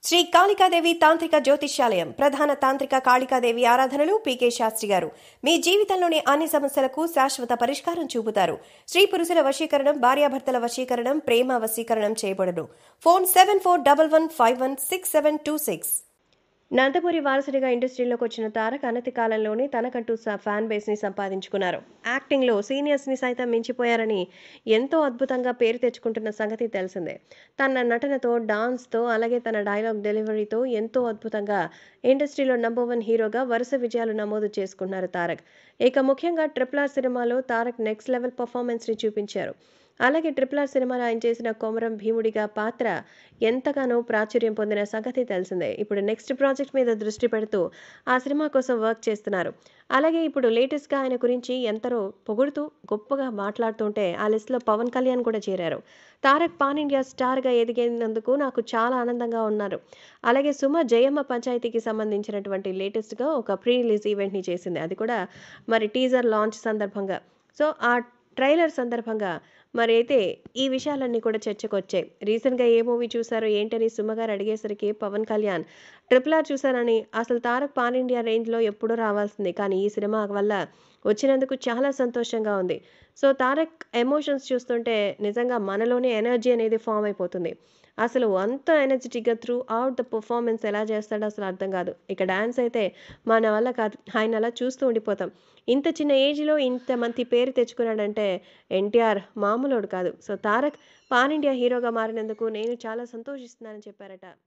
శ్రీ కాళికాదేవి తాంత్రిక జ్యోతిష్యాలయం ప్రధాన తాంత్రిక కాళికాదేవి ఆరాధనలు పీకే శాస్త్రి గారు మీ జీవితంలోని అన్ని సమస్యలకు శాశ్వత పరిష్కారం చూపుతారు స్త్రీ పురుషుల వశీకరణం భార్యాభర్తల వశీకరణం ప్రేమ వశీకరణం చేయబడును phone seven four double one five one six seven two six Nandamuri వారసుడిగా ఇండస్ట్రీలోకి వచ్చిన తారక్ అనతి కాలంలోనే తనకంటూ స- ఫ్యాన్ బేస్ని సంపాదించుకున్నారు యాక్టింగ్లో సీనియర్స్ని సైతం మించిపోయారని ఎంతో అద్భుతంగా పేరు తెచ్చుకుంటున్న సంగతి తెలిసిందే తన నటనతో డాన్స్తో అలాగే తన డైలాగ్ డెలివరీతో ఎంతో అద్భుతంగా ఇండస్ట్రీలో నంబర్ వన్ హీరోగా వరుస విజయాలు నమోదు చేసుకున్నారు తారక్ ఇక ముఖ్యంగా ట్రిపుల్ ఆర్ సినిమాలో తారక్ నెక్స్ట్ లెవెల్ పర్ఫార్మెన్స్ని చూపించారు అలాగే ట్రిపుల్ ఆర్ సినిమాలో ఆయన చేసిన కొమరం భీముడిగా పాత్ర ఎంతగానో ప్రాచుర్యం పొందిన సంగతి తెలిసిందే ఇప్పుడు నెక్స్ట్ ప్రాజెక్ట్ మీద దృష్టి పెడుతూ ఆ సినిమా కోసం వర్క్ చేస్తున్నారు అలాగే ఇప్పుడు లేటెస్ట్గా ఆయన గురించి ఎంతరో పొగుడుతూ గొప్పగా మాట్లాడుతుంటే ఆ లిస్ట్లో పవన్ కళ్యాణ్ కూడా చేరారు తారక్ పాన్ ఇండియా స్టార్గా ఎదిగినందుకు నాకు చాలా ఆనందంగా ఉన్నారు అలాగే సుమ జయమ్మ పంచాయతీకి సంబంధించినటువంటి లేటెస్ట్గా ఒక ప్రీ రిలీజ్ ఈవెంట్ని చేసింది అది కూడా మరి టీజర్ లాంచ్ సందర్భంగా సో ఆ ట్రైలర్ సందర్భంగా మరి అయితే ఈ విషయాలన్నీ కూడా చర్చకు వచ్చాయి రీసెంట్గా ఏ మూవీ చూసారో ఏంటని సుమ్మగారు అడిగేసరికి పవన్ కళ్యాణ్ ట్రిపుల్ ఆర్ చూశానని అసలు తారక్ పాన్ ఇండియా రేంజ్లో ఎప్పుడూ రావాల్సింది కానీ ఈ సినిమా వల్ల వచ్చినందుకు చాలా సంతోషంగా ఉంది సో తారక్ ఎమోషన్స్ చూస్తుంటే నిజంగా మనలోనే ఎనర్జీ అనేది ఫామ్ అయిపోతుంది అసలు అంత ఎనర్జెటిక్గా త్రూ అవుట్ ద పర్ఫార్మెన్స్ ఎలా చేస్తాడో అసలు అర్థం కాదు ఇక డ్యాన్స్ అయితే మన వల్ల కాదు ఆయన అలా చూస్తూ ఉండిపోతాం ఇంత చిన్న ఏజ్లో ఇంత మంచి పేరు తెచ్చుకున్నాడంటే ఎన్టీఆర్ మామూలోడు కాదు సో తారక్ పాన్ ఇండియా హీరోగా మారినందుకు నేను చాలా సంతోషిస్తున్నానని చెప్పారట